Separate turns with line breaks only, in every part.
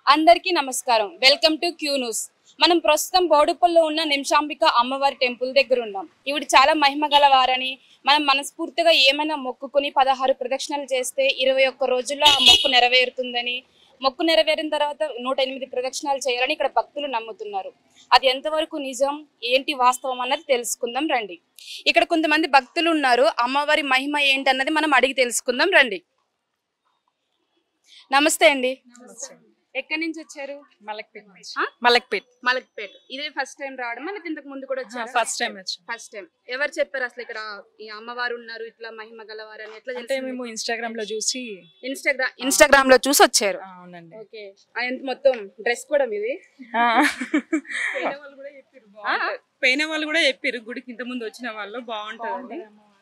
అందరికీ నమస్కారం welcome to Q news మనం ప్రస్తుతం బోడుపల్లో ఉన్న నిమిషాంబిక అమ్మవారి టెంపుల్ దగ్గర ఉన్నాం ఈవిడ చాలా మహిమ గలవారని మనం మనస్ఫూర్తిగా ఏమైనా మొక్కుకుని పదహారు ప్రదక్షిణలు చేస్తే ఇరవై ఒక్క రోజుల్లో ఆ మొక్కు నెరవేరుతుందని మొక్కు నెరవేరిన తర్వాత నూట ఎనిమిది ప్రదక్షిణాలు చేయాలని ఇక్కడ భక్తులు నమ్ముతున్నారు అది ఎంతవరకు నిజం ఏంటి వాస్తవం అన్నది తెలుసుకుందాం రండి ఇక్కడ కొంతమంది భక్తులు ఉన్నారు అమ్మవారి మహిమ ఏంటన్నది మనం అడిగి తెలుసుకుందాం రండి నమస్తే అండి ఎక్కడి నుంచి వచ్చారు
మలక్పేట్ నుంచి
ఆ?
మలక్పేట్
మలక్పేట్ ఇదే ఫస్ట్ టైం రావడం లేదా ఇంతకు ముందు కూడా వచ్చారు
ఫస్ట్ టైం వచ్చాం
ఫస్ట్ టైం ఎవరు చెప్పారు అసలు ఇక్కడ ఈ అమ్మవారు ఉన్నారు ఇట్లా మహిమ గలవారు అని ఎట్లా
అంటే మేము ఇన్స్టాగ్రామ్ లో చూసి
ఇన్స్టాగ్రామ్ ఇన్స్టాగ్రామ్ లో చూసి వచ్చారు
ఆ, అవునండి
ఓకే మొత్తం డ్రెస్ కూడా మీది
ఆ.
పోయిన వాళ్ళు కూడా చెప్పారు గుడికి ఇంత ముందు వచ్చిన వాళ్ళు బాగుంటుంది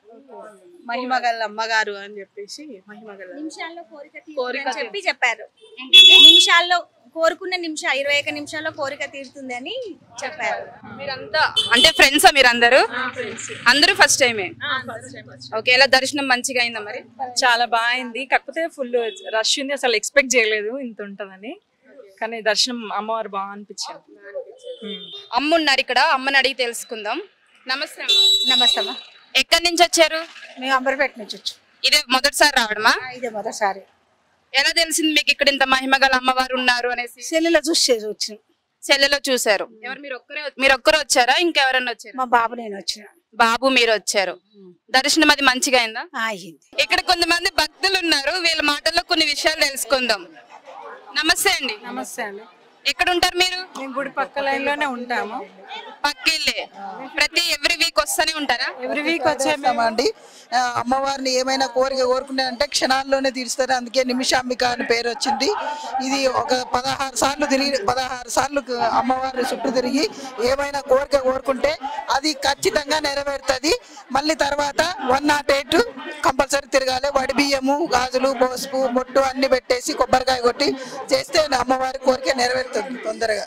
మహిమ గల అమ్మగారు అని చెప్పేసి మహిమ గల
నిమిషాల్లో కోరిక
కోరిక
తీరుతుందని చెప్పి చెప్పారు నిమిషాల్లో కోరుకున్న నిమిషం ఇరవై ఒక్క నిమిషాల్లో కోరిక తీరుతుంది అని చెప్పారు
మీరంతా అంటే ఫ్రెండ్సా మీరందరూ అందరూ ఫస్ట్ టైమే ఓకే ఎలా దర్శనం మంచిగా అయిందా మరి
చాలా బాగా అయింది కాకపోతే ఫుల్ రష్ ఉంది అసలు ఎక్స్పెక్ట్ చేయలేదు ఇంత ఉంటదని కానీ దర్శనం అమ్మవారు బాగా అనిపించింది ఉమ్.
అమ్మ ఉన్నారు ఇక్కడ అమ్మని అడిగి తెలుసుకుందాం నమస్తే అమ్మ
నమస్తే అమ్మా
ఎక్కడి నుంచి వచ్చారు
మేము అంబర్పేట నుంచి వచ్చాం
ఇదే మొదటిసారి రావడమా
ఇదే మొదటిసారి
ఎలా తెలిసింది మీకు ఇక్కడ ఇంత మహిమ గల అమ్మవారు ఉన్నారు అనేసి
సెల్లులో చూసి వచ్చినాం
సెల్లులో చూసారు ఎవరు మీరు ఒక్కరే మీరు ఒక్కరే వచ్చారా ఇంకెవరన్నా వచ్చారా
మా బాబు నేను వచ్చిన
బాబు మీరు వచ్చారు దర్శనం అది మంచిగా అయిందా
అయింది
ఇక్కడ కొంతమంది భక్తులు ఉన్నారు వీళ్ళ మాటల్లో కొన్ని విషయాలు తెలుసుకుందాం నమస్తే అండి
నమస్తే అండి
ఎక్కడ ఉంటారు మీరు
మేము గుడి పక్క లైన్ లోనే ఉంటాము
పక్కిల్లే ప్రతి ఎవ్రీ వీక్ వస్తూనే ఉంటారా
ఎవ్రీ వీక్ వచ్చే మేము
చేస్తామండి ఆ, అమ్మవారిని ఏమైనా కోరిక కోరుకున్నారంటే క్షణాల్లోనే తీరుస్తారు అందుకే నిమిషాంబిక అని పేరు వచ్చింది ఇది ఒక పదహారు సార్లు తిరిగి పదహారు సార్లు కు- అమ్మవారి చుట్టూ తిరిగి ఏమైనా కోరిక కోరుకుంటే అది ఖచ్చితంగా నెరవేరుతుంది మళ్ళీ తర్వాత వన్ నాట్ ఎయిట్ కంపల్సరీ తిరగాలి వడి బియ్యము గాజులు పసుపు బొట్టు అన్ని పెట్టేసి కొబ్బరికాయ కొట్టి చేస్తే అమ్మవారి కోరిక నెరవేరుతుంది తొందరగా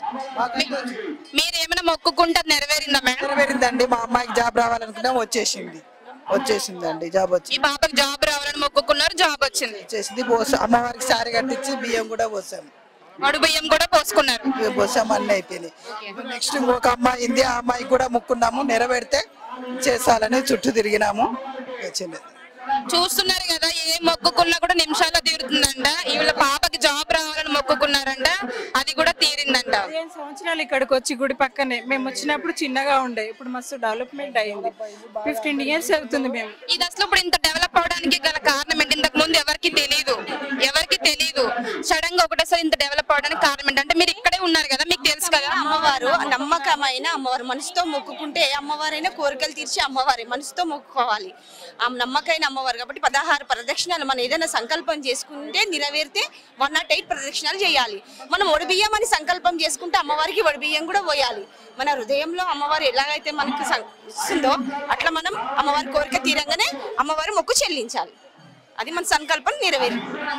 మీరు ఏమైనా మొక్కుకుంటే అది నెరవేరిందా మేడం
నెరవేరిందండి మా అమ్మాయికి జాబ్ రావాలనుకున్నాం వచ్చేసింది వచ్చేసిందండి జాబ్
ఈ
వచ్చి
పాపకి జాబ్ రావాలని మొక్కుకున్నారు జాబ్ వచ్చింది
వచ్చేసింది పోస అమ్మవారికి సారి కట్టించి బియ్యం కూడా పోసాం
వడు బియ్యం కూడా పోసుకున్నారు
బియ్యం పోసాం అన్ని అయిపోయినాయి నెక్స్ట్ ఇంకొక అమ్మాయి ఉంది ఆ అమ్మాయికి కూడా మొక్కున్నాము నెరవేరితే చేసాలని చుట్టూ తిరిగినాము వచ్చింది
చూస్తున్నారు కదా ఏ మొక్కుకున్నా కూడా నిమిషాల్లో తీరుతుందంట వీళ్ళ పాపకి జాబ్ రావాలని మొక్కుకున్నారంట అది కూడా తీరిందంట
పదిహేను సంవత్సరాలు ఇక్కడికి వచ్చి గుడి పక్కనే మేము వచ్చినప్పుడు చిన్నగా ఉండే ఇప్పుడు మస్తు డెవలప్మెంట్ అయింది ఫిఫ్టీన్ ఇయర్స్ అవుతుంది మేము
ఇది అసలు ఇప్పుడు ఇంత డెవలప్ అవడానికి గల కారణం ఏంటి ఇంతకు ముందు ఎవరికి తెలియదు ఎవరికి తెలియదు సడన్ గా ఒకటేసారి ఇంత డెవలప్ అవడానికి కారణం ఏంటంటే మీరు ఇక్కడే ఉన్నారు కదా మీకు తెలుసు కదా
అమ్మవారు నమ్మకమైన అమ్మవారు మనసుతో మొక్కుకుంటే అమ్మవారైనా కోరికలు తీర్చి అమ్మవారి మనసుతో మొక్కుకోవాలి ఆ నమ్మకమైన అమ్మవారు కాబట్టి పదహారు ప్రదక్షిణాలు మనం ఏదైనా సంకల్పం చేసుకుంటే నెరవేరితే వన్ నాట్ ఎయిట్ ప్రదక్షిణాలు చేయాలి మనం ఒడిబియ్యం అని సంకల్పం చేసుకుంటే అమ్మవారికి ఒడిబియ్యం కూడా పోయాలి మన హృదయంలో అమ్మవారు ఎలాగైతే మనకు సం- ఇస్తుందో అట్లా మనం అమ్మవారి కోరిక తీరంగానే అమ్మవారి మొక్కు చెల్లించాలి అది మన సంకల్పం నెరవేరు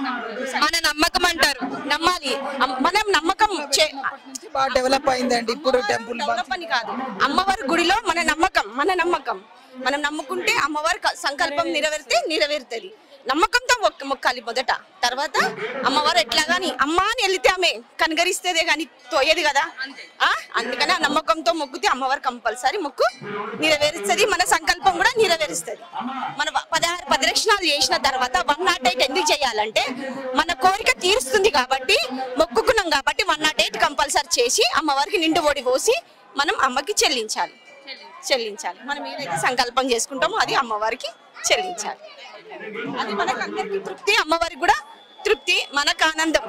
మన నమ్మకం అంటారు
నమ్మాలి అమ్- మనం నమ్మకం చే-
బాగా డెవలప్ అయిందండి ఇప్పుడు టెంపుల్
డెవలప్ అని కాదు అమ్మవారి గుడిలో మన నమ్మకం మన నమ్మకం మనం నమ్ముకుంటే అమ్మవారి క- సంకల్పం నెరవేరితే నెరవేరుతుంది నమ్మకంతో మొక్క మొక్కాలి మొదట తర్వాత అమ్మవారు ఎట్లా గాని అమ్మ అని వెళితే ఆమె కనగరిస్తేదే గాని తోయేది కదా ఆ? అందుకని ఆ నమ్మకంతో మొక్కితే అమ్మవారు కంపల్సరీ మొక్కు నెరవేరుస్తుంది మన సంకల్పం కూడా నెరవేరుస్తుంది మన ప- పదహారు ప్రదక్షిణాలు చేసిన తర్వాత వన్ నాట్ ఎయిట్ ఎందుకు చేయాలంటే మన కోరిక తీరుస్తుంది కాబట్టి మొక్కుకున్నాం కాబట్టి వన్ నాట్ ఎయిట్ కంపల్సరీ చేసి అమ్మవారికి నిండు ఓడి పోసి మనం అమ్మకి చెల్లించాలి చెల్లించాలి మనం ఏదైతే సంకల్పం చేసుకుంటామో అది అమ్మవారికి చెల్లించాలి అది మనకు అందరికీ తృప్తి అమ్మవారికి కూడా తృప్తి మనకు ఆనందం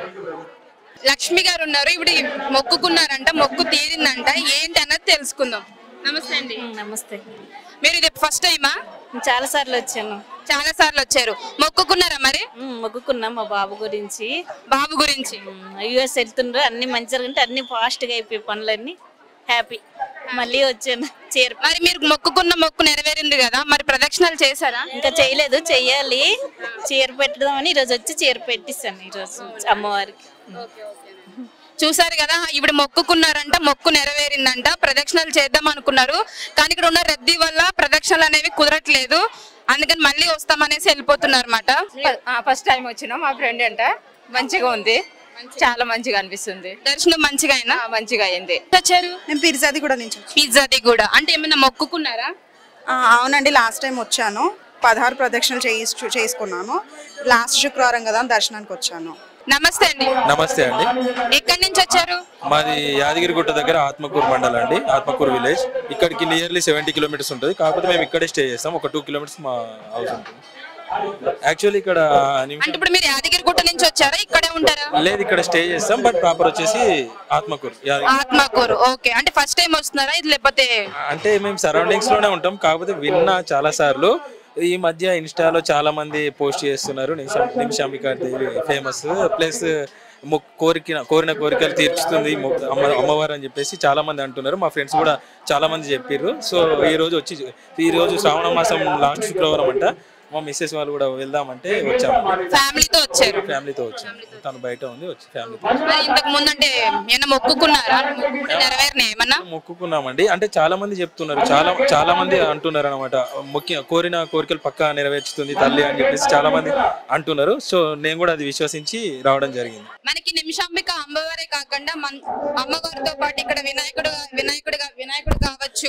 లక్ష్మి గారు ఉన్నారు ఇప్పుడు మొక్కుకున్నారంట మొక్కు తీరిందంట ఏంటి అన్నది తెలుసుకుందాం నమస్తే అండి
నమస్తే
మీరు ఇది ఫస్ట్ టైమా
చాలా సార్లు వచ్చాను
చాలా సార్లు వచ్చారు మొక్కుకున్నారా మరి
ఉమ్, మొక్కుకున్నాం మా బాబు గురించి
బాబు గురించి
యుఎస్ వెళ్తుండ్రు అన్ని మంచి జరుగుంటే అన్ని ఫాస్ట్గా అయిపోయి పనులన్నీ హ్యాపీ మళ్ళీ వచ్చాను చేరు
మరి మీరు మొక్కుకున్న మొక్కు నెరవేరింది కదా మరి ప్రదక్షిణాలు చేశారా
ఇంకా చేయలేదు చెయ్యాలి చీర పెట్టదామని ఈరోజు వచ్చి చీర పెట్టిస్తాను ఈరోజు అమ్మవారికి
చూసారు కదా ఇప్పుడు మొక్కుకున్నారంట మొక్కు నెరవేరిందంట ప్రదక్షిణలు చేద్దాం అనుకున్నారు కానీ ఇక్కడ ఉన్న రద్దీ వల్ల ప్రదక్షిణలు అనేవి కుదరట్లేదు అందుకని మళ్ళీ వస్తామనేసి వెళ్ళిపోతున్నారు అనమాట
ఫస్ట్ టైం వచ్చినాం మా ఫ్రెండ్ అంట మంచిగా ఉంది చాలా మంచిగా అనిపిస్తుంది
దర్శనం మంచిగా అయినా
ఆ, మంచిగా అయింది
వచ్చారు
నేను పిరిజాది కూడా నుంచి వచ్చాను.
పిజ్జాది కూడా అంటే ఏమైనా మొక్కుకున్నారా
ఆ, అవునండి లాస్ట్ టైం వచ్చాను పదహారు ప్రదక్షిణలు చేయించు చేసుకున్నాను లాస్ట్ శుక్రవారం కదా దర్శనానికి వచ్చాను
నమస్తే అండి
నమస్తే అండి
ఎక్కడి నుంచి వచ్చారు
మాది యాదగిరిగుట్ట దగ్గర ఆత్మకూరు మండలం అండి ఆత్మకూరు విలేజ్ ఇక్కడికి నియర్లీ సెవెంటీ కిలోమీటర్స్ ఉంటుంది కాకపోతే మేము ఇక్కడే స్టే చేస్తాం ఒక టూ కిలోమీటర్స్ మా హౌస్ ఉంటుంది యాక్చువల్లీ ఇక్కడ నిమిషం-
అంటే ఇప్పుడు మీరు యాదగిరిగుట్ట నుంచి వచ్చారా ఇక్కడే ఉంటారా
లేదు ఇక్కడ స్టే చేస్తాం బట్ ప్రాపర్ వచ్చేసి ఆత్మకూరు యాదగిరి
ఆత్మకూరు ఓకే అంటే ఫస్ట్ టైం వస్తున్నారా ఇది లేకపోతే
అంటే మేము సరౌండింగ్స్ లోనే ఉంటాం కాకపోతే విన్నా చాలా సార్లు ఈ మధ్య ఇన్స్టాలో చాలా మంది పోస్ట్ చేస్తున్నారు నిమిషం నిమిషాంబిక దేవి ఫేమస్ ప్లస్ కోరిక కోరిన కోరికలు తీర్చుతుంది మొ- అమ్మ అమ్మవారు అని చెప్పేసి చాలా మంది అంటున్నారు మా ఫ్రెండ్స్ కూడా చాలా మంది చెప్పారు సో ఈ రోజు వచ్చి ఈ రోజు శ్రావణ మాసం లాస్ట్ శుక్రవారం అంట మా మిస్సెస్ వాళ్ళు కూడా వెళ్దామంటే వచ్చాము
ఫ్యామిలీతో వచ్చారు
ఫ్యామిలీతో వచ్చాము తను బయట ఉంది వచ్చి ఫ్యామిలీతో
మరి ఇంతకు ముందు అంటే ఏమైనా మొక్కుకున్నారా మొక్కుకుంటే నెరవేరినాయి ఏమన్నా
మొక్కుకున్నామండి అంటే చాలా మంది చెప్తున్నారు చాలా చాలా మంది అంటున్నారు అనమాట ముఖ్య కోరిన కోరికలు పక్కా నెరవేర్చుతుంది తల్లి అని చెప్పేసి చాలా మంది అంటున్నారు సో నేను కూడా అది విశ్వసించి రావడం జరిగింది
మనకి నిమిషాంబిక అమ్మవారే కాకుండా మన అమ్మవారితో పాటు ఇక్కడ వినాయకుడు వినాయకుడుగా వినాయకుడు కావచ్చు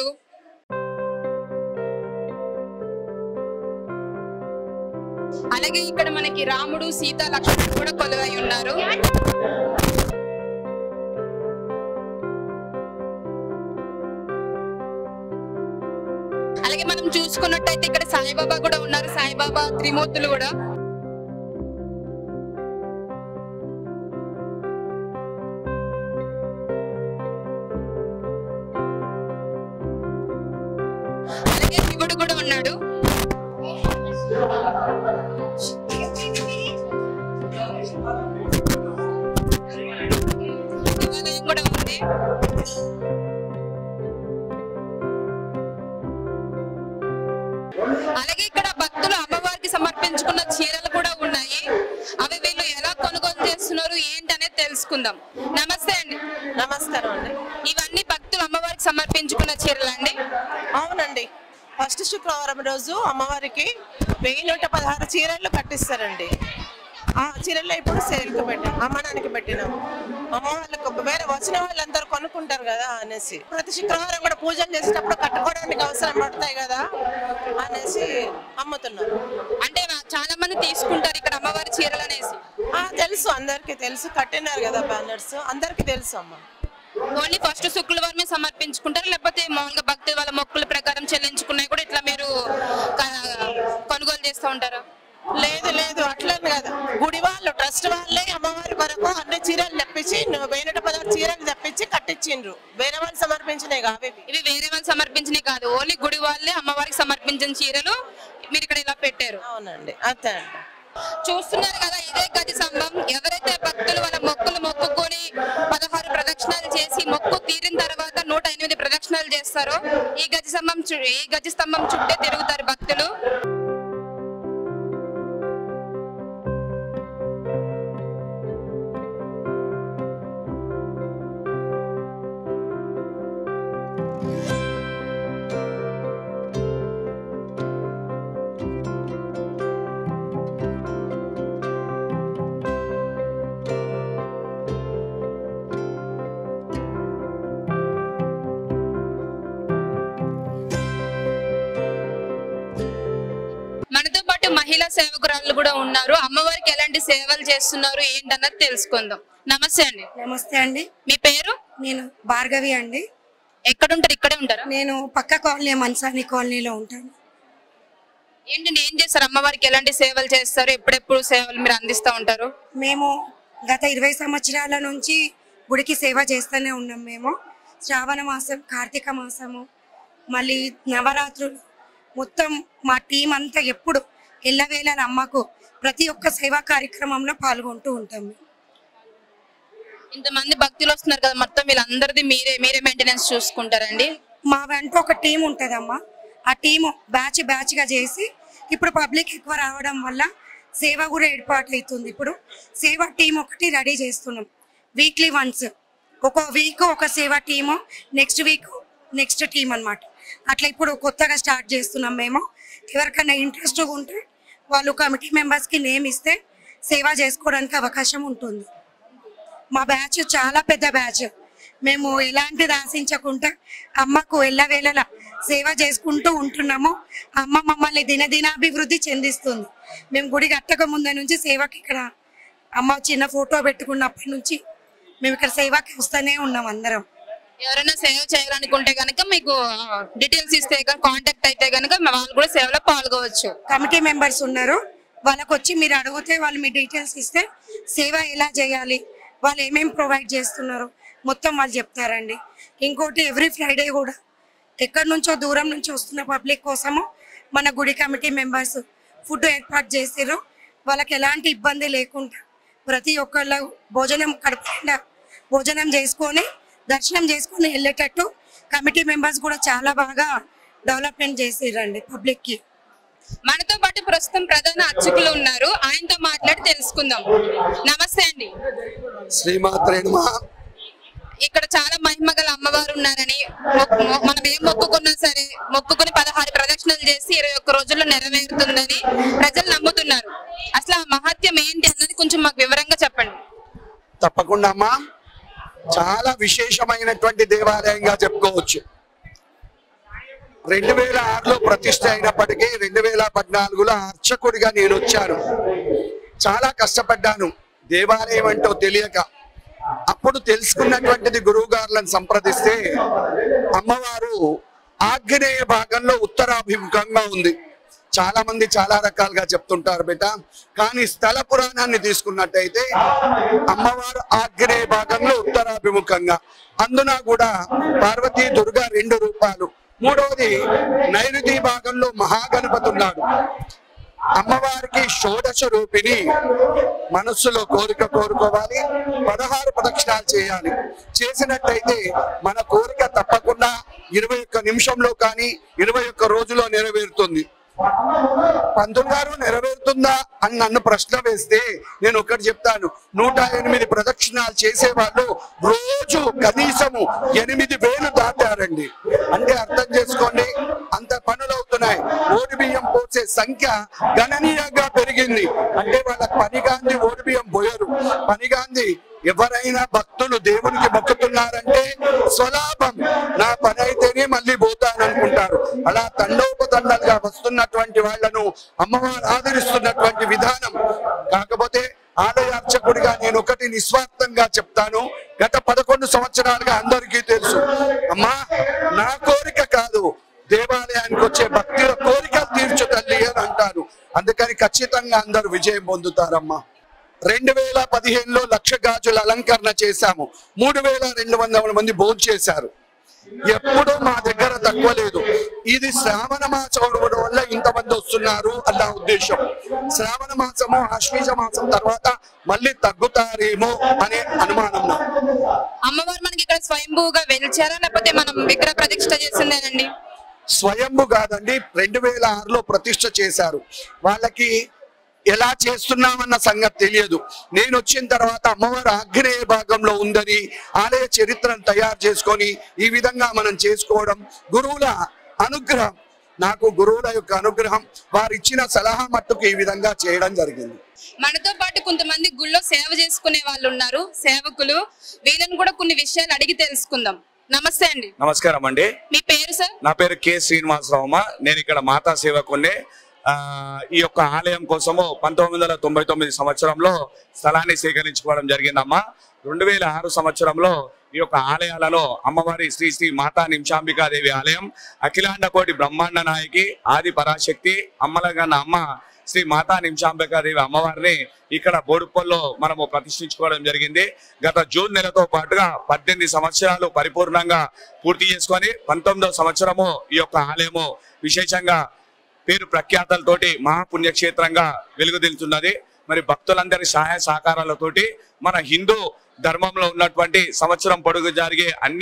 అలాగే ఇక్కడ మనకి రాముడు సీత లక్ష్మణుడు కూడా కొలువై ఉన్నారు అలాగే మనం చూసుకున్నట్టయితే ఇక్కడ సాయిబాబా కూడా ఉన్నారు సాయిబాబా త్రిమూర్తులు కూడా అలాగే శివుడు కూడా ఉన్నాడు శివాలయం కూడా ఉంది అలాగే ఇక్కడ భక్తులు అమ్మవారికి సమర్పించుకున్న చీరలు కూడా ఉన్నాయి అవి వీళ్ళు ఎలా కొనుగోలు చేస్తున్నారు ఏంటి అనేది తెలుసుకుందాం నమస్తే అండి
నమస్కారం అండి
ఇవన్నీ భక్తులు అమ్మవారికి సమర్పించుకున్న చీరలు అండి
అవునండి ఫస్ట్ శుక్రవారం రోజు అమ్మవారికి వెయ్యి నూట పదహారు చీరలు కట్టిస్తారండి ఆ చీరల్లో ఇప్పుడు సేల్కి పెట్టాం అమ్మడానికి పెట్టినాం అమ్మ వాళ్ళకు వేరే వచ్చిన వాళ్ళందరూ కొనుక్కుంటారు కదా అనేసి ప్రతి శుక్రవారం కూడా పూజలు చేసేటప్పుడు కట్టుకోవడానికి అవసరం పడతాయి కదా అనేసి అమ్ముతున్నారు
అంటే చాలా మంది తీసుకుంటారు ఇక్కడ అమ్మవారి చీరలు అనేసి
ఆ, తెలుసు అందరికీ తెలుసు కట్టినారు కదా బ్యానర్స్ అందరికీ తెలుసు అమ్మ
ఓన్లీ ఫస్ట్ శుక్రవారమే సమర్పించుకుంటారు లేకపోతే మామూలుగా భక్తుల వాళ్ళ మొక్కుల ప్రకారం చెల్లించుకున్నాయి కూడా ఇట్లా మీరు క- కొనుగోలు చేస్తూ ఉంటారా
లేదు లేదు అట్లని కదా గుడి వాళ్ళు ట్రస్ట్ వాళ్ళే అమ్మవారి కొరకు అన్ని చీరలు తెప్పించి నువ్వు వేరే పదహారు చీరలు తెప్పించి కట్టించిండ్రు వేరే వాళ్ళు సమర్పించినాయి కావి
ఇవి వేరే వాళ్ళు సమర్పించినవి కాదు ఓన్లీ గుడి వాళ్ళే అమ్మవారికి సమర్పించిన చీరలు మీరు ఇక్కడ ఇలా పెట్టారు
అవునండి అంతే అండి
చూస్తున్నారు కదా ఇదే గది స్తంభం ఎవరైతే భక్తులు వాళ్ళ మొక్కులు మొక్కుకొని పదహారు ప్రదక్షిణాలు చేసి మొక్కు తీరిన తర్వాత నూట ఎనిమిది ప్రదక్షిణాలు చేస్తారో ఈ గజ స్తంభం చు- ఈ గజ స్తంభం చుట్టే తిరుగుతారు భక్తులు మనతో పాటు మహిళా సేవకురాళ్ళు కూడా ఉన్నారు అమ్మవారికి ఎలాంటి సేవలు చేస్తున్నారు ఏంటన్నది తెలుసుకుందాం నమస్తే అండి
నమస్తే అండి
మీ పేరు
నేను భార్గవి అండి
ఎక్కడ ఉంటారు ఇక్కడే ఉంటారా
నేను పక్క కాలనీ మన్సాని కాలనీలో ఉంటాను
ఏంటండి ఏం చేస్తారు అమ్మవారికి ఎలాంటి సేవలు చేస్తారు ఎప్పుడెప్పుడు సేవలు మీరు అందిస్తూ ఉంటారు
మేము గత ఇరవై సంవత్సరాల నుంచి గుడికి సేవ చేస్తూనే ఉన్నాం మేము శ్రావణ మాసం కార్తీక మాసము మళ్ళీ నవరాత్రులు మొత్తం మా టీం అంతా ఎప్పుడు ఎల్లవేళ అమ్మకు ప్రతి ఒక్క సేవా కార్యక్రమంలో పాల్గొంటూ ఉంటాం మేము
ఇంతమంది భక్తులు వస్తున్నారు కదా మొత్తం వీళ్ళందరిది మీరే మీరే మెయింటెనెన్స్ చూసుకుంటారండి
మా వెంట ఒక టీం ఉంటుందమ్మా ఆ టీము బ్యాచ్ బ్యాచ్గా చేసి ఇప్పుడు పబ్లిక్ ఎక్కువ రావడం వల్ల సేవ కూడా ఏర్పాటు అవుతుంది ఇప్పుడు సేవ టీం ఒకటి రెడీ చేస్తున్నాం వీక్లీ వన్స్ ఒక వీక్ ఒక సేవ team next week next team అన్నమాట అట్లా ఇప్పుడు కొత్తగా స్టార్ట్ చేస్తున్నాం మేము ఎవరికైనా ఇంట్రెస్ట్ ఉంటే వాళ్ళు కమిటీ మెంబర్స్కి నేమ్ ఇస్తే సేవ చేసుకోవడానికి అవకాశం ఉంటుంది మా బ్యాచ్ చాలా పెద్ద బ్యాచ్ మేము ఎలాంటిది ఆశించకుండా అమ్మకు ఎల్లవేళలా సేవ చేసుకుంటూ ఉంటున్నాము అమ్మ మమ్మల్ని దినదినాభివృద్ధి చెందిస్తుంది మేము గుడి కట్టక ముందు నుంచి సేవకి ఇక్కడ అమ్మ చిన్న ఫోటో పెట్టుకున్నప్పటి నుంచి మేము ఇక్కడ సేవకి వస్తూనే ఉన్నాం అందరం
ఎవరైనా సేవ చేయాలనుకుంటే కనుక మీకు డీటెయిల్స్ ఇస్తే కాంటాక్ట్ అయితే కనుక వాళ్ళు కూడా సేవలో పాల్గొవచ్చు
కమిటీ మెంబర్స్ ఉన్నారు వాళ్ళకి వచ్చి మీరు అడిగితే వాళ్ళు మీ డీటెయిల్స్ ఇస్తే సేవ ఎలా చేయాలి వాళ్ళు ఏమేమి ప్రొవైడ్ చేస్తున్నారు మొత్తం వాళ్ళు చెప్తారండి ఇంకోటి ఎవ్రీ ఫ్రైడే కూడా ఎక్కడి నుంచో దూరం నుంచి వస్తున్న పబ్లిక్ కోసము మన గుడి కమిటీ మెంబర్స్ ఫుడ్ ఏర్పాటు చేసారు వాళ్ళకి ఎలాంటి ఇబ్బంది లేకుండా ప్రతి ఒక్కళ్ళ భోజనం కడుపుకుండా భోజనం చేసుకొని దర్శనం చేసుకొని వెళ్ళేటట్టు కమిటీ మెంబర్స్ కూడా చాలా బాగా డెవలప్మెంట్ చేసిరండి పబ్లిక్కి
మనతో పాటు ప్రస్తుతం ప్రధాన అర్చకులు ఉన్నారు ఆయనతో మాట్లాడి తెలుసుకుందాం నమస్తే అండి
శ్రీమాత్రే నమః
ఇక్కడ చాలా మహిమ గల అమ్మవారు ఉన్నారని మొక్కు- మొ- మనం ఏం మొక్కుకున్నా సరే మొక్కుకుని పదహారు ప్రదక్షిణలు చేసి ఇరవై ఒక్క రోజుల్లో నెరవేరుతుందని ప్రజలు నమ్ముతున్నారు అసలు ఆ మహత్యం ఏంటి అన్నది కొంచెం మాకు వివరంగా చెప్పండి
తప్పకుండా అమ్మా చాలా విశేషమైనటువంటి దేవాలయంగా చెప్పుకోవచ్చు రెండు వేల ఆరులో ప్రతిష్ట అయినప్పటికీ రెండు వేల పద్నాలుగులో అర్చకుడిగా నేను వచ్చాను చాలా కష్టపడ్డాను దేవాలయం అంటూ తెలియక అప్పుడు తెలుసుకున్నటువంటిది గురువు గారులను సంప్రదిస్తే అమ్మవారు ఆగ్నేయ భాగంలో ఉత్తరాభిముఖంగా ఉంది చాలా మంది చాలా రకాలుగా చెప్తుంటారు బిడ్డ కానీ స్థల పురాణాన్ని తీసుకున్నట్టయితే అమ్మవారు ఆగ్నేయ భాగంలో ఉత్తరాభిముఖంగా అందున కూడా పార్వతీ దుర్గా రెండు రూపాలు మూడవది నైరుతి భాగంలో మహాగణపతి ఉన్నాడు అమ్మవారికి షోడశ రూపిణి మనస్సులో కోరిక కోరుకోవాలి పదహారు ప్రదక్షిణాలు చేయాలి చేసినట్టయితే మన కోరిక తప్పకుండా ఇరవై ఒక్క నిమిషంలో కానీ ఇరవై ఒక్క రోజులో నెరవేరుతుంది పంతులు గారు నెరవేరుతుందా అని నన్ను ప్రశ్న వేస్తే నేను ఒకటి చెప్తాను నూట ఎనిమిది ప్రదక్షిణాలు చేసే వాళ్ళు రోజు కనీసము ఎనిమిది వేలు దాటారండి అంటే అర్థం చేసుకోండి అంత పనులు అవుతున్నాయి ఓడి బియ్యం పోసే సంఖ్య గణనీయంగా పెరిగింది అంటే వాళ్ళకి పనిగాంది ఓడి బియ్యం పోయరు పనిగాంది ఎవరైనా భక్తులు దేవునికి మొక్కుతున్నారంటే స్వలాభం నా పని అయితేనే మళ్ళీ పోతాననుకుంటారు అలా తండోపతండాలుగా వస్తున్నటువంటి వాళ్ళను అమ్మవారు ఆదరిస్తున్నటువంటి విధానం కాకపోతే ఆలయ అర్చకుడిగా నేను ఒకటి నిస్వార్థంగా చెప్తాను గత పదకొండు సంవత్సరాలుగా అందరికీ తెలుసు అమ్మా నా కోరిక కాదు దేవాలయానికి వచ్చే భక్తుల కోరికలు తీర్చు తల్లి అని అంటారు అందుకని ఖచ్చితంగా అందరూ విజయం పొందుతారమ్మా రెండు వేల పదిహేనులో లక్ష గాజుల అలంకరణ చేశాము మూడు వేల రెండు వందల మంది భోజనం చేశారు ఎప్పుడూ మా దగ్గర తక్కువ లేదు ఇది శ్రావణ మాసం అవడం వల్ల ఇంతమంది వస్తున్నారు అన్న ఉద్దేశం శ్రావణ మాసము ఆశ్వీజ మాసం తర్వాత మళ్ళీ తగ్గుతారేమో అనే అనుమానం నాకు
అమ్మవారు మనకి ఇక్కడ స్వయంభూగా వెలిచారా లేకపోతే మనం విగ్రహ ప్రతిష్ఠ చేసిందేనండి
స్వయంభు కాదండి రెండు వేల ఆరులో ప్రతిష్ట చేశారు వాళ్ళకి ఎలా చేస్తున్నామన్న సంగతి తెలియదు నేను వచ్చిన తర్వాత అమ్మవారు ఆగ్నేయ భాగంలో ఉందని ఆలయ చరిత్రను తయారు చేసుకొని ఈ విధంగా మనం చేసుకోవడం గురువుల అనుగ్రహం నాకు గురువుల యొక్క అనుగ్రహం వారు ఇచ్చిన సలహా మట్టుకు ఈ విధంగా చేయడం జరిగింది
మనతో పాటు కొంతమంది గుళ్ళో సేవ చేసుకునే వాళ్ళు ఉన్నారు సేవకులు వీళ్ళని కూడా కొన్ని విషయాలు అడిగి తెలుసుకుందాం నమస్తే అండి
నమస్కారం అండి
మీ పేరు సార్
నా పేరు కె శ్రీనివాసరావమ్మ నేను ఇక్కడ మాతా సేవకునే ఆ, ఈ యొక్క ఆలయం కోసము పంతొమ్మిది వందల తొంభై తొమ్మిది సంవత్సరంలో స్థలాన్ని సేకరించుకోవడం జరిగిందమ్మా రెండు వేల ఆరు సంవత్సరంలో ఈ యొక్క ఆలయాలలో అమ్మవారి శ్రీ శ్రీ మాతా నిమిషాంబికాదేవి ఆలయం అఖిలాండ కోటి బ్రహ్మాండ నాయకి ఆది పరాశక్తి అమ్మలగన్న అమ్మ శ్రీ మాతా నిమిషాంబికాదేవి అమ్మవారిని ఇక్కడ బోడుప్పల్లో మనము ప్రతిష్ఠించుకోవడం జరిగింది గత జూన్ నెలతో పాటుగా పద్దెనిమిది సంవత్సరాలు పరిపూర్ణంగా పూర్తి చేసుకొని పంతొమ్మిదవ సంవత్సరము ఈ యొక్క ఆలయము విశేషంగా పేరు ప్రఖ్యాతలతోటి మహాపుణ్యక్షేత్రంగా వెలుగుదిల్తున్నది మరి భక్తులందరి సహాయ సహకారాలతోటి మన హిందూ ధర్మంలో ఉన్నటువంటి సంవత్సరం పొడుగు జరిగే అన్ని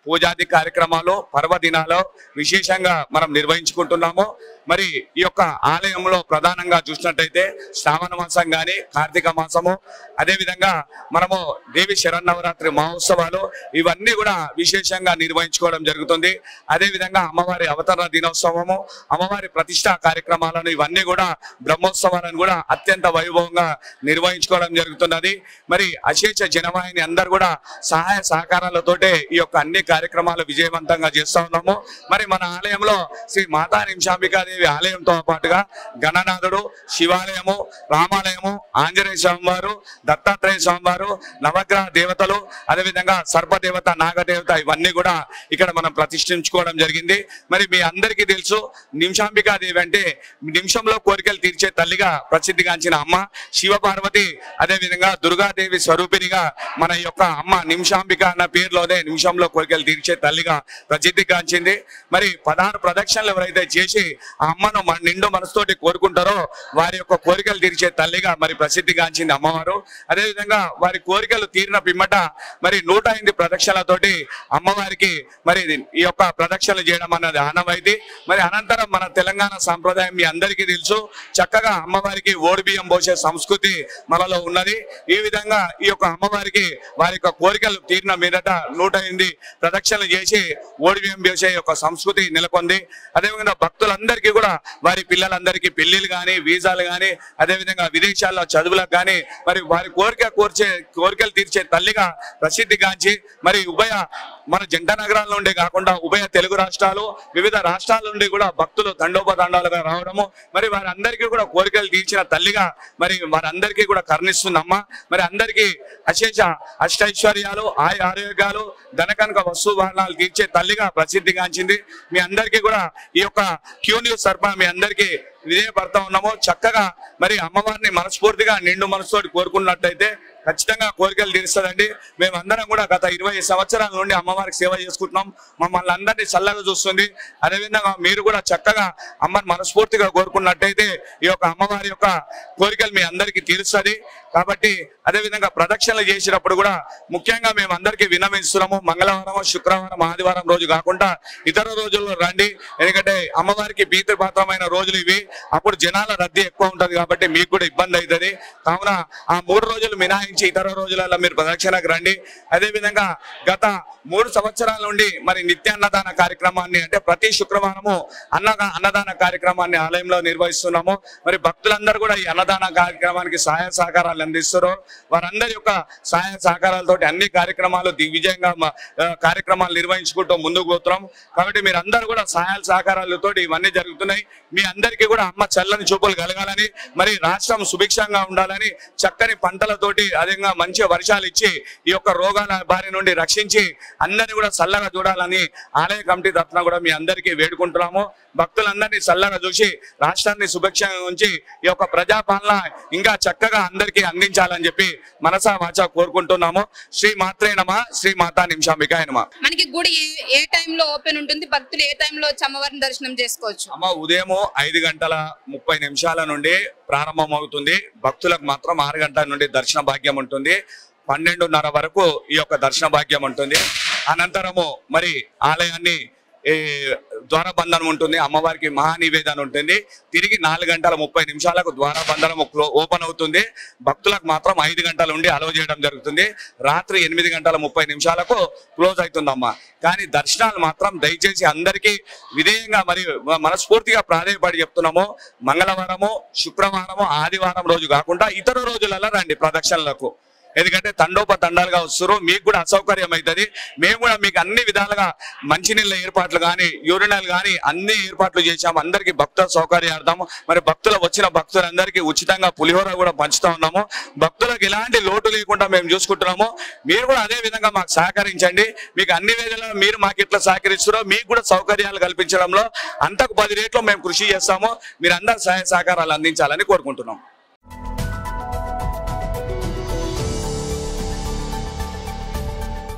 పూజాది కార్యక్రమాలు పర్వదినాలు విశేషంగా మనం నిర్వహించుకుంటున్నాము మరి ఈ యొక్క ఆలయంలో ప్రధానంగా చూసినట్టయితే శ్రావణ మాసం గాని కార్తీక మాసము అదే విధంగా మనము దేవి శరన్నవరాత్రి మహోత్సవాలు ఇవన్నీ కూడా విశేషంగా నిర్వహించుకోవడం జరుగుతుంది అదే విధంగా అమ్మవారి అవతరణ దినోత్సవము అమ్మవారి ప్రతిష్టా కార్యక్రమాలను ఇవన్నీ కూడా బ్రహ్మోత్సవాలను కూడా అత్యంత వైభవంగా నిర్వహించుకోవడం జరుగుతున్నది మరి అశేష జనవాహిని అందరు కూడా సహాయ సహకారాలతోటే ఈ యొక్క అన్ని కార్యక్రమాలు విజయవంతంగా చేస్తా ఉన్నాము మరి మన ఆలయంలో శ్రీ మాతా నిమిషాంబికాదేవి ఆలయంతో పాటుగా గణనాథుడు శివాలయము రామాలయము ఆంజనేయ స్వామివారు దత్తాత్రేయ స్వామివారు నవగ్రహ దేవతలు అదేవిధంగా సర్పదేవత నాగదేవత ఇవన్నీ కూడా ఇక్కడ మనం ప్రతిష్ఠించుకోవడం జరిగింది మరి మీ అందరికీ తెలుసు నిమిషాంబికాదేవి అంటే నిమిషంలో కోరికలు తీర్చే తల్లిగా ప్రసిద్ధిగాంచిన అమ్మ శివపార్వతి అదేవిధంగా దుర్గాదేవి స్వరూపిణిగా మన యొక్క అమ్మ నిమిషాంబిక అన్న పేరులోనే నిమిషంలో కోరికలు తీర్చే తల్లిగా ప్రసిద్ధిగాంచింది మరి పదహారు ప్రదక్షిణలు ఎవరైతే చేసి ఆ అమ్మను మన నిండు మనసుతోటి కోరుకుంటారో వారి యొక్క కోరికలు తీర్చే తల్లిగా మరి ప్రసిద్ధిగాంచింది అమ్మవారు అదేవిధంగా వారి కోరికలు తీరిన పిమ్మట మరి నూట ఎనిమిది ప్రదక్షిణలతోటి అమ్మవారికి మరి ఈ యొక్క ప్రదక్షిణలు చేయడం అన్నది ఆనవాయితీ మరి అనంతరం మన తెలంగాణ సాంప్రదాయం మీ అందరికీ తెలుసు చక్కగా అమ్మవారికి ఓడి బియ్యం పోసే సంస్కృతి మనలో ఉన్నది ఈ విధంగా ఈ యొక్క అమ్మవారికి వారి యొక్క కోరికలు తీరిన మీదట నూట ఎనిమిది ప్రదక్షిణలు చేసి ఓడి బియ్యం పోసే యొక్క సంస్కృతి నెలకొంది అదేవిధంగా భక్తులందరికీ కూడా వారి పిల్లలందరికీ పెళ్లిళ్ళు కానీ వీసాలు కానీ అదేవిధంగా విదేశాల్లో చదువులకు కానీ మరి వారి కోరిక కోర్చే కోరికలు తీర్చే తల్లిగా ప్రసిద్ధిగాంచి మరి ఉభయ మన జంట నగరాల నుండి కాకుండా ఉభయ తెలుగు రాష్ట్రాలు వివిధ రాష్ట్రాల నుండి కూడా భక్తులు తండోపతండాలుగా రావడము మరి వారందరికీ కూడా కోరికలు తీర్చిన తల్లిగా మరి వారందరికీ కూడా కరుణిస్తుందమ్మ మరి అందరికీ అశేష అష్టైశ్వర్యాలు ఆయ ఆరోగ్యాలు ధనకనక వస్తు వాహనాలు తీర్చే తల్లిగా ప్రసిద్ధిగాంచింది మీ అందరికీ కూడా ఈ యొక్క క్యూ న్యూస్ తరఫున మీ అందరికీ విజయపడతా ఉన్నాము చక్కగా మరి అమ్మవారిని మనస్ఫూర్తిగా నిండు మనసుతోటి కోరుకున్నట్టయితే ఖచ్చితంగా కోరికలు తీరుస్తుందండి మేమందరం కూడా గత ఇరవై సంవత్సరాల నుండి అమ్మవారికి సేవ చేసుకుంటున్నాం మమ్మల్ని అందరినీ చల్లగా చూస్తుంది అదేవిధంగా మీరు కూడా చక్కగా అమ్మని మనస్ఫూర్తిగా కోరుకున్నట్టయితే ఈ యొక్క అమ్మవారి యొక్క కోరికలు మీ అందరికీ తీరుస్తుంది కాబట్టి అదేవిధంగా ప్రదక్షిణలు చేసినప్పుడు కూడా ముఖ్యంగా మేము అందరికీ విన్నవిస్తున్నాము మంగళవారం శుక్రవారం ఆదివారం రోజు కాకుండా ఇతర రోజుల్లో రండి ఎందుకంటే అమ్మవారికి పాత్రమైన రోజులు ఇవి అప్పుడు జనాల రద్దీ ఎక్కువ ఉంటది కాబట్టి మీకు కూడా ఇబ్బంది అవుతుంది కావున ఆ మూడు రోజులు మినహాయించి ఇతర రోజులలో మీరు ప్రదక్షిణకు రండి అదేవిధంగా గత మూడు సంవత్సరాల నుండి మరి నిత్య అన్నదాన కార్యక్రమాన్ని అంటే ప్రతి శుక్రవారము అన్న అన్నదాన కార్యక్రమాన్ని ఆలయంలో నిర్వహిస్తున్నాము మరి భక్తులందరూ కూడా ఈ అన్నదాన కార్యక్రమానికి సహాయ సహకారాలు అందిస్తారు వారందరి యొక్క సహాయ సహకారాలతోటి అన్ని కార్యక్రమాలు దిగ్విజయంగా మ- ఆ, కార్యక్రమాలు నిర్వహించుకుంటూ ముందుకు పోతున్నాం కాబట్టి మీరు అందరూ కూడా సహాయ సహకారాలతో ఇవన్నీ జరుగుతున్నాయి మీ అందరికీ కూడా అమ్మ చల్లని చూపులు కలగాలని మరి రాష్ట్రం సుభిక్షంగా ఉండాలని చక్కని పంటలతోటి అదేవిధంగా మంచి వర్షాలు ఇచ్చి ఈ యొక్క రోగాల బారి నుండి రక్షించి అందరినీ కూడా చల్లగా చూడాలని ఆలయ కమిటీ తరఫున కూడా మీ అందరికీ వేడుకుంటున్నాము భక్తులందరినీ చల్లగా చూసి రాష్ట్రాన్ని సుభిక్షంగా ఉంచి ఈ యొక్క ప్రజాపాలన ఇంకా చక్కగా అందరికీ అందించాలని చెప్పి మనసా వాచా కోరుకుంటున్నాము శ్రీ మాత్రే నమ శ్రీ మాతా నిమిషాంబికాయ నమ
మనకి గుడి ఏ- ఏ టైంలో ఓపెన్ ఉంటుంది భక్తులు ఏ టైంలో వచ్చి అమ్మవారిని దర్శనం చేసుకోవచ్చు
అమ్మ ఉదయం ఐదు గంటల ముప్పై నిమిషాల నుండి ప్రారంభం అవుతుంది భక్తులకు మాత్రం ఆరు గంటల నుండి దర్శన భాగ్యం ఉంటుంది పన్నెండున్నర వరకు ఈ యొక్క దర్శన భాగ్యం ఉంటుంది అనంతరము మరి ఆలయాన్ని ఈ ద్వారబంధనం ఉంటుంది అమ్మవారికి మహానివేదన ఉంటుంది తిరిగి నాలుగు గంటల ముప్పై నిమిషాలకు ద్వారబంధనం క్లో- ఓపెన్ అవుతుంది భక్తులకు మాత్రం ఐదు గంటల నుండి అలవ్ చేయడం జరుగుతుంది రాత్రి ఎనిమిది గంటల ముప్పై నిమిషాలకు క్లోజ్ అవుతుందమ్మా కానీ దర్శనాలు మాత్రం దయచేసి అందరికీ విధేయంగా మరి మనస్ఫూర్తిగా ప్రాధాన్యపడి చెప్తున్నాము మంగళవారము శుక్రవారము ఆదివారం రోజు కాకుండా ఇతర రోజులలో రండి ప్రదక్షిణలకు ఎందుకంటే తండోప తండాలుగా వస్తారు మీకు కూడా అసౌకర్యం అవుతుంది మేము కూడా మీకు అన్ని విధాలుగా మంచినీళ్ళ ఏర్పాట్లు కానీ యూరినల్ కానీ అన్ని ఏర్పాట్లు చేశాము అందరికీ భక్తుల సౌకర్యార్థం మరి భక్తులు వచ్చిన భక్తులందరికీ ఉచితంగా పులిహోర కూడా పంచుతా ఉన్నాము భక్తులకు ఎలాంటి లోటు లేకుండా మేము చూసుకుంటున్నాము మీరు కూడా అదే విధంగా మాకు సహకరించండి మీకు అన్ని వేళల్లో మీరు మాకు ఇట్లా సహకరిస్తారో మీకు కూడా సౌకర్యాలు కల్పించడంలో అంతకు పది రేట్లు మేము కృషి చేస్తాము మీరు అందరు సహాయ సహకారాలు అందించాలని కోరుకుంటున్నాం